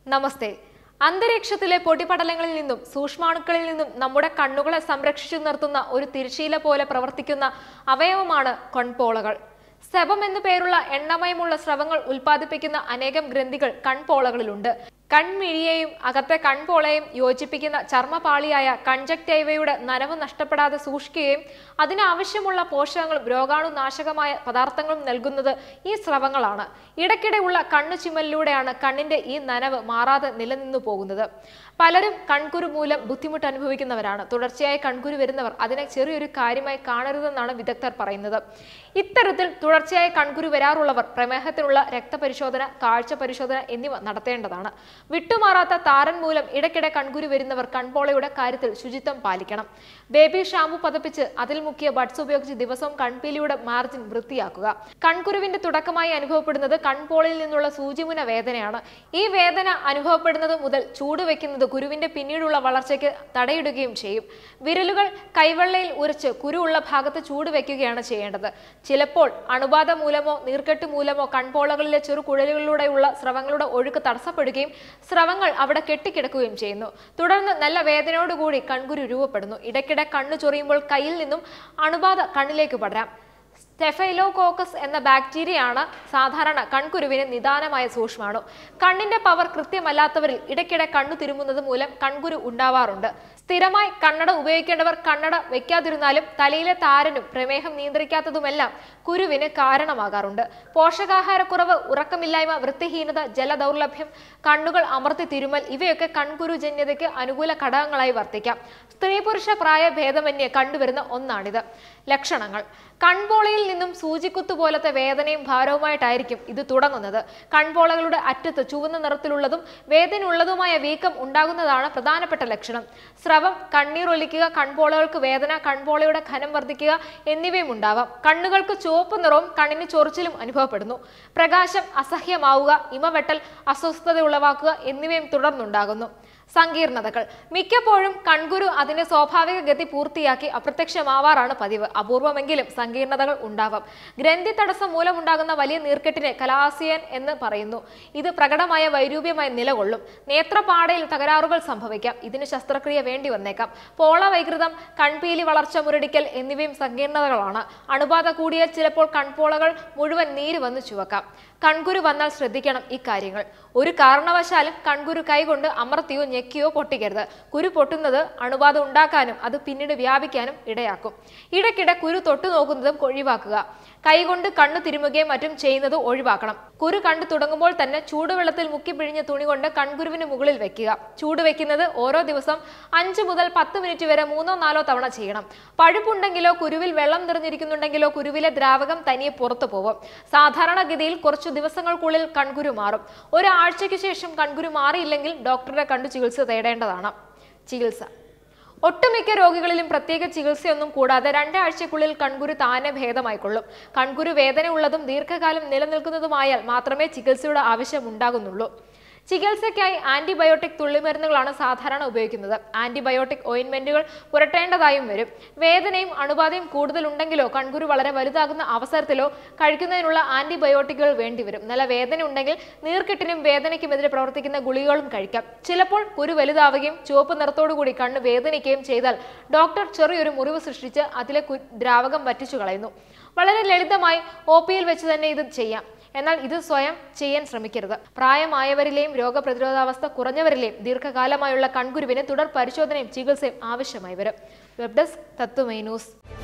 നമസ്തേ അന്തരീക്ഷത്തിലെ പൊടിപടലങ്ങളിൽ നിന്നും സൂക്ഷ്മാണുക്കളിൽ നിന്നും നമ്മുടെ കണ്ണുകളെ സംരക്ഷിച്ചു നിർത്തുന്ന ഒരു തിരശീല പോലെ പ്രവർത്തിക്കുന്ന അവയവമാണ് കൺപോളകൾ സെബം എന്നു പേരുള്ള എണ്ണമയമുള്ള സ്രവങ്ങൾ ഉൽപ്പാദിപ്പിക്കുന്ന അനേകം ഗ്രന്ഥികൾ കൺപോളകളിലുണ്ട് കൺമിഴിയെയും അകത്തെ കൺപോളയെയും യോജിപ്പിക്കുന്ന ചർമ്മപാളിയായ കൺജക്റ്റൈവയുടെ നനവ് നഷ്ടപ്പെടാതെ സൂക്ഷിക്കുകയും അതിനാവശ്യമുള്ള പോഷകങ്ങളും രോഗാണുനാശകമായ പദാർത്ഥങ്ങളും നൽകുന്നത് ഈ സ്രവങ്ങളാണ് ഇടയ്ക്കിടെയുള്ള കണ്ണു ചിമ്മലിലൂടെയാണ് കണ്ണിന്റെ ഈ നനവ് മാറാതെ നിലനിന്നു പോകുന്നത് പലരും കൺകുരു മൂലം ബുദ്ധിമുട്ട് അനുഭവിക്കുന്നവരാണ് തുടർച്ചയായി കൺകുരു വരുന്നവർ അതിനെ ചെറിയൊരു കാര്യമായി കാണരുതെന്നാണ് വിദഗ്ധർ പറയുന്നത് ഇത്തരത്തിൽ തുടർച്ചയായി കൺകുരു വരാറുള്ളവർ പ്രമേഹത്തിനുള്ള രക്തപരിശോധന കാഴ്ച പരിശോധന എന്നിവ നടത്തേണ്ടതാണ് വിട്ടുമാറാത്ത താരൻ മൂലം ഇടയ്ക്കിടെ കൺകുരു വരുന്നവർ കൺപോളയുടെ കാര്യത്തിൽ ശുചിത്വം പാലിക്കണം ബേബി ഷാമ്പു പതപ്പിച്ച് അതിൽ മുക്കിയ ബഡ്സ് ഉപയോഗിച്ച് ദിവസവും കൺപീലിയുടെ മാർജിൻ വൃത്തിയാക്കുക കൺകുരുവിന്റെ തുടക്കമായി അനുഭവപ്പെടുന്നത് കൺപോളയിൽ നിന്നുള്ള സൂചിമുന വേദനയാണ് ഈ വേദന അനുഭവപ്പെടുന്നത് മുതൽ ചൂട് വെക്കുന്നത് കുരുവിന്റെ പിന്നീടുള്ള വളർച്ചയ്ക്ക് തടയിടുകയും ചെയ്യും വിരലുകൾ കൈവെള്ളയിൽ ഉരച്ച് കുരു ഉള്ള ഭാഗത്ത് ചൂട് വെക്കുകയാണ് ചെയ്യേണ്ടത് ചിലപ്പോൾ അണുബാധ മൂലമോ നീർക്കെട്ട് മൂലമോ കൺപോളകളിലെ ചെറു കുഴലുകളിലൂടെയുള്ള സ്രവങ്ങളുടെ ഒഴുക്ക് തടസ്സപ്പെടുകയും സ്രവങ്ങൾ അവിടെ കെട്ടിക്കിടക്കുകയും ചെയ്യുന്നു തുടർന്ന് നല്ല വേദനയോടുകൂടി കൺകുരു രൂപപ്പെടുന്നു ഇടയ്ക്കിടെ കണ്ണു ചൊറിയുമ്പോൾ കയ്യിൽ നിന്നും അണുബാധ കണ്ണിലേക്ക് പടരാം സ്റ്റെഫൈലോകോക്കസ് എന്ന ബാക്ടീരിയയാണ് സാധാരണ കൺകുരുവിന് നിദാനമായ സൂക്ഷ്മാണു കണ്ണിന്റെ പവർ കൃത്യമല്ലാത്തവരിൽ ഇടയ്ക്കിടെ കണ്ണു തിരുമുന്നത് മൂലം കൺകുരു ഉണ്ടാവാറുണ്ട് സ്ഥിരമായി കണ്ണട ഉപയോഗിക്കേണ്ടവർ കണ്ണട വെക്കാതിരുന്നാലും തലയിലെ താരനും പ്രമേഹം നിയന്ത്രിക്കാത്തതുമെല്ലാം കുരുവിന് കാരണമാകാറുണ്ട് പോഷകാഹാരക്കുറവ് ഉറക്കമില്ലായ്മ വൃത്തിഹീനത ജലദൗർലഭ്യം കണ്ണുകൾ അമർത്തി തിരുമൽ ഇവയൊക്കെ കൺകുരു ജന്യതയ്ക്ക് അനുകൂല ഘടകങ്ങളായി വർത്തിക്കാം സ്ത്രീ പുരുഷ പ്രായ ഭേദമന്യേ കണ്ടുവരുന്ന ഒന്നാണിത് ലക്ഷണങ്ങൾ കൺപോളയിൽ നിന്നും സൂചിക്കുത്തു പോലത്തെ വേദനയും ഭാരവുമായിട്ടായിരിക്കും ഇത് തുടങ്ങുന്നത് കൺപോളകളുടെ അറ്റത്ത് ചുവന്ന നിറത്തിലുള്ളതും വേദനയുള്ളതുമായ വീക്കം ഉണ്ടാകുന്നതാണ് പ്രധാനപ്പെട്ട ലക്ഷണം സ്രവം കണ്ണീർ ഒലിക്കുക കൺപോളകൾക്ക് വേദന കൺപോളയുടെ ഘനം വർദ്ധിക്കുക എന്നിവയും ഉണ്ടാവാം കണ്ണുകൾക്ക് ചുവപ്പ് നിറവും കണ്ണിന് ചൊറിച്ചിലും അനുഭവപ്പെടുന്നു പ്രകാശം അസഹ്യമാവുക ഇമവെട്ടൽ അസ്വസ്ഥത ഉളവാക്കുക എന്നിവയും തുടർന്നുണ്ടാകുന്നു സങ്കീർണതകൾ മിക്കപ്പോഴും കൺകുരു അതിന്റെ സ്വാഭാവിക ഗതി പൂർത്തിയാക്കി അപ്രത്യക്ഷമാവാറാണ് പതിവ് അപൂർവമെങ്കിലും സങ്കീർണതകൾ ഉണ്ടാവാം ഗ്രന്ഥി തടസ്സം മൂലമുണ്ടാകുന്ന വലിയ നീർക്കെട്ടിനെ കലാസിയൻ എന്ന് പറയുന്നു ഇത് പ്രകടമായ വൈരൂപ്യമായി നിലകൊള്ളും നേത്രപാടയിൽ തകരാറുകൾ സംഭവിക്കാം ഇതിന് ശസ്ത്രക്രിയ വേണ്ടി വന്നേക്കാം പോള വൈകൃതം കൺപീലി വളർച്ച മുരടിക്കൽ എന്നിവയും സങ്കീർണതകളാണ് അണുബാധ കൂടിയാൽ ചിലപ്പോൾ കൺപോളകൾ മുഴുവൻ നീര് വന്ന് ചുവക്കാം കൺകുരു വന്നാൽ ശ്രദ്ധിക്കണം ഇക്കാര്യങ്ങൾ ഒരു കാരണവശാലും കൺകുരു കൈകൊണ്ട് അമർത്തിയോ ഞെക്കിയോ പൊട്ടിക്കരുത് കുരു പൊട്ടുന്നത് അണുബാധ ഉണ്ടാക്കാനും അത് പിന്നീട് വ്യാപിക്കാനും ഇടയാക്കും ഇടയ്ക്കിടെ കുരു തൊട്ടു നോക്കുന്നതും ഒഴിവാക്കുക കൈകൊണ്ട് കണ്ണു തിരുമുകയും മറ്റും ചെയ്യുന്നത് ഒഴിവാക്കണം കുരു കണ്ടു തുടങ്ങുമ്പോൾ തന്നെ ചൂടുവെള്ളത്തിൽ മുക്കി പിഴിഞ്ഞ തുണി കൊണ്ട് കൺകുരുവിന് മുകളിൽ വെക്കുക ചൂട് വെക്കുന്നത് ഓരോ ദിവസം അഞ്ച് മുതൽ പത്ത് മിനിറ്റ് വരെ മൂന്നോ നാലോ തവണ ചെയ്യണം പഴുപ്പുണ്ടെങ്കിലോ കുരുവിൽ വെള്ളം നിറഞ്ഞിരിക്കുന്നുണ്ടെങ്കിലോ കുരുവിലെ ദ്രാവകം തനിയെ പുറത്തു പോകും സാധാരണഗതിയിൽ കുറച്ചു ദിവസങ്ങൾക്കുള്ളിൽ കൺകുരു മാറും ഒരാഴ്ചയ്ക്ക് ശേഷം കൺകുരു മാറിയില്ലെങ്കിൽ ഡോക്ടറെ കണ്ടു ചികിത്സ തേടേണ്ടതാണ് ചികിത്സ ഒട്ടുമിക്ക രോഗികളിലും പ്രത്യേക ചികിത്സയൊന്നും കൂടാതെ രണ്ടാഴ്ചക്കുള്ളിൽ കൺകുരു താനെ ഭേദമായിക്കൊള്ളും കൺകുരു വേദനയുള്ളതും ദീർഘകാലം നിലനിൽക്കുന്നതുമായാൽ മാത്രമേ ചികിത്സയുടെ ആവശ്യം ഉണ്ടാകുന്നുള്ളൂ ചികിത്സയ്ക്കായി ആന്റിബയോട്ടിക് തുള്ളിമരുന്നുകളാണ് സാധാരണ ഉപയോഗിക്കുന്നത് ആന്റിബയോട്ടിക് ഓയിൻമെന്റുകൾ പുരട്ടേണ്ടതായും വരും വേദനയും അണുബാധയും കൂടുതലുണ്ടെങ്കിലോ കൺകുരു വളരെ വലുതാകുന്ന അവസരത്തിലോ കഴിക്കുന്നതിനുള്ള ആന്റിബയോട്ടിക്കുകൾ വേണ്ടിവരും നല്ല വേദന ഉണ്ടെങ്കിൽ നീർക്കെട്ടിനും വേദനയ്ക്കുമെതിരെ പ്രവർത്തിക്കുന്ന ഗുളികകളും കഴിക്കാം ചിലപ്പോൾ കുരു വലുതാവുകയും ചുവപ്പ് നിറത്തോടുകൂടി കണ്ണ് വേദനിക്കുകയും ചെയ്താൽ ഡോക്ടർ ചെറിയൊരു മുറിവ് സൃഷ്ടിച്ച് അതിലെ കു- ദ്രാവകം വറ്റിച്ചു കളയുന്നു വളരെ ലളിതമായി ഒ പിയിൽ വെച്ച് തന്നെ ഇത് ചെയ്യാം എന്നാൽ ഇത് സ്വയം ചെയ്യാൻ ശ്രമിക്കരുത് പ്രായമായവരിലെയും രോഗപ്രതിരോധാവസ്ഥ കുറഞ്ഞവരിലെയും ദീർഘകാലമായുള്ള കൺകുരുവിന് തുടർ പരിശോധനയും ചികിത്സയും ആവശ്യമായി വരും വെബ് ഡെസ്ക് തത്വമൈ ന്യൂസ്